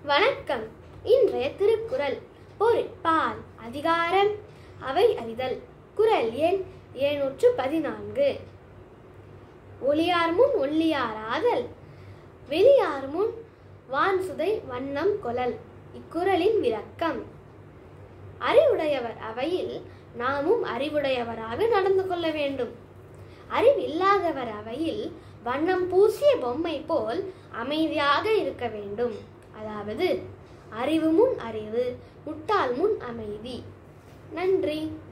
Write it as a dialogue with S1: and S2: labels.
S1: வணக்கம் இன்றைய திருக்குறள் பொருட்பால் அதிகாரம் அவை அறிதல் குறள் எண் எழுநூற்று பதினான்கு ஒளியார் முன் ஒள்ளியாராதல் வெளியார் முன் வான் சுதை வண்ணம் கொளல் இக்குறளின் விளக்கம் அறிவுடையவர் அவையில் நாமும் அறிவுடையவராக நடந்து கொள்ள வேண்டும் அறிவில்லாதவர் அவையில் வண்ணம் பூசிய பொம்மை போல் அமைதியாக இருக்க வேண்டும் அதாவது அறிவு முன் அறிவு முட்டாள் முன் அமைதி நன்றி